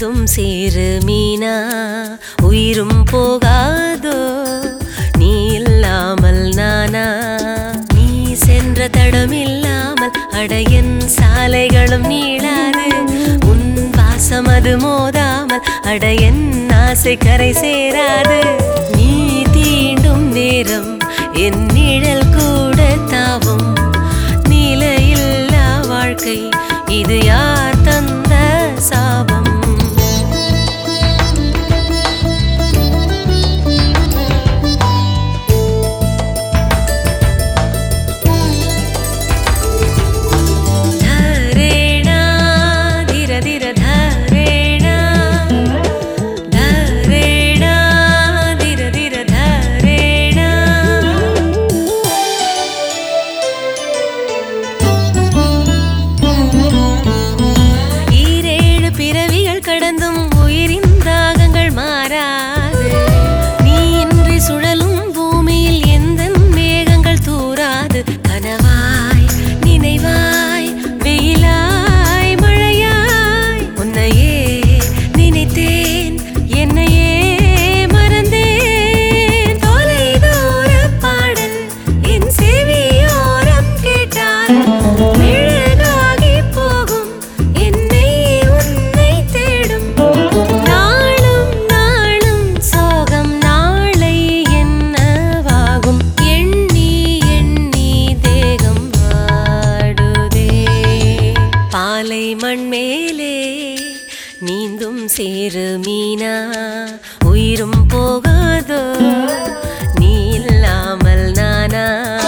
நீந்தும் சேரு மீனா உயிரும் போகாதோ நீ இல்லாமல் நானா நீ சென்ற தடம் இல்லாமல் அடையன் சாலைகளும் நீளாது உன் வாசம் அது மோதாமல் அடையன் ஆசை கரை சேராது நீ தீண்டும் நேரம் என் நிழல் கூட தாவும் நிலையில்லா வாழ்க்கை இது யார் தந்த சாபம் धरेणा धीर धीर धरेणा धरेणा धीर धीर धरेणा ஈரேழு பிறவிகள் கடந்தும் உயிரின் தாகங்கள் மாறாது நீ இன்றி சுழலும் பூமியில் எந்த மேகங்கள் தூராது கனவாய் நினைவாய் வெயிலாய் மழையாய் உன்னையே நினைத்தேன் என்னையே மறந்தேன் தொலைதூர பாடல் என் செவியோரம் கேட்டால் மெழுகாகி போகும் என்னை உன்னை தேடும் நாளும் நாளும் சோகம் நாளை என்னவாகும் எண்ணி எண்ணி தேகம் வாடுதே பாலை மண் மேலே நீந்தும் சேரு மீனா உயிரும் போகாதோ நீ இல்லாமல் நானா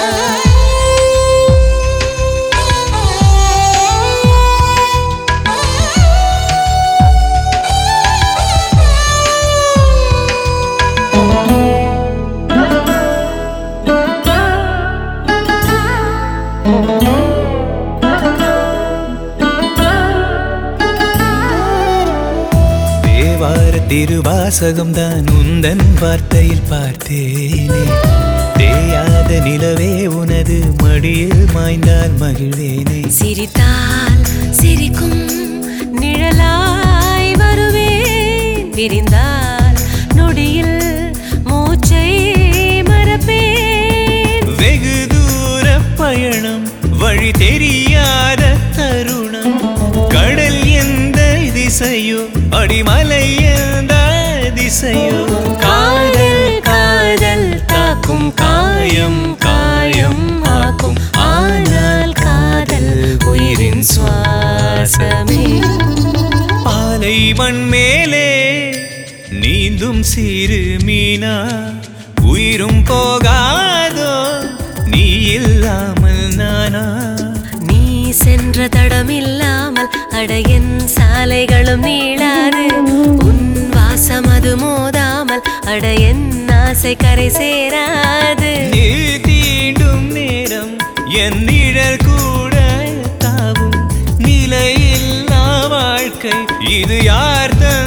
தேவார திருவாசகம் தான் உந்தன் வார்த்தையில் பார்த்தேனே தேயாத நிலவே உனது மடியில் மாய்ந்தால் மகிழ்வேனே சிரித்தால் சிரிக்கும் நிழலாய் வருவேன் பிரிந்தால் நொடியில் மூச்சை மறப்பேன் வெகு தூர பயணம் வழி தெரியாத தருணம் கடல் எந்த திசையோ அடிமலை எந்த திசையோ காதல் காதல் தாக்கும் காயம் காயம் ஆக்கும் ஆனால் காதல் உயிரின் சுவாசமே பாலை மண் மேலே நீந்தும் சிறு மீனா உயிரும் போகாதோ நீ இல்லாமல் நானா நீ சென்ற தடம் இல்லாமல் அடையன் சாலைகளும் நீளாது உன் வாசம் அது மோதாமல் அடையன் ஆசை கரை சேராது நீ தீண்டும் நேரம் என் நிழல் கூட தாவும் நிலையில்லா வாழ்க்கை இது யார் தந்த